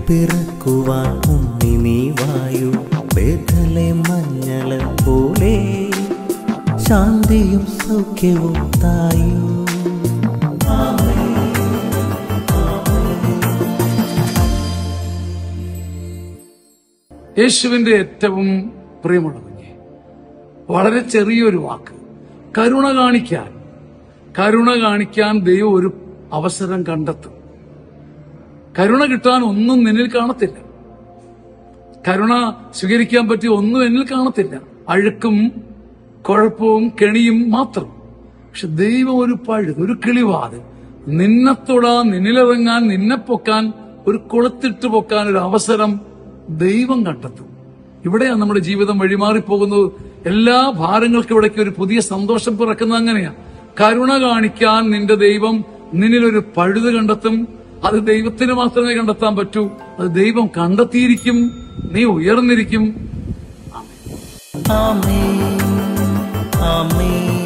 പിറക്കുവാൻ ഉണ്ണി നീ വായു വേദലെ മഞ്ഞള പോലെ ശാന്തിയും സൗഖ്യവും തായു യേശുവിന്റെ ഏറ്റവും പ്രിയമുള്ള കുഞ്ഞെ വളരെ ചെറിയൊരു വാക്ക് കരുണ കാണിക്കാൻ കരുണ കാണിക്കാൻ ദൈവം ഒരു അവസരം കണ്ടെത്തും കരുണ കിട്ടാൻ ഒന്നും നിന്നിൽ കാണത്തില്ല കരുണ സ്വീകരിക്കാൻ പറ്റിയ ഒന്നും എന്നിൽ കാണത്തില്ല അഴുക്കും കുഴപ്പവും കെണിയും മാത്രം പക്ഷെ ദൈവം ഒരു പഴുത് ഒരു കിളിവാത് നിന്നെ തൊടാൻ നിന്നിലിറങ്ങാൻ നിന്നെ പൊക്കാൻ ഒരു കൊളുത്തിട്ട് പൊക്കാൻ ഒരു അവസരം ദൈവം കണ്ടെത്തും ഇവിടെയാണ് നമ്മുടെ ജീവിതം വഴിമാറിപ്പോകുന്നത് എല്ലാ ഭാരങ്ങൾക്കും ഇവിടേക്ക് ഒരു പുതിയ സന്തോഷം പിറക്കുന്നത് അങ്ങനെയാ കരുണ കാണിക്കാൻ നിന്റെ ദൈവം നിന്നിലൊരു പഴുത് കണ്ടെത്തും അത് ദൈവത്തിന് മാത്രമേ കണ്ടെത്താൻ പറ്റൂ അത് ദൈവം കണ്ടെത്തിയിരിക്കും നീ ഉയർന്നിരിക്കും ആമേൻ ആമേൻ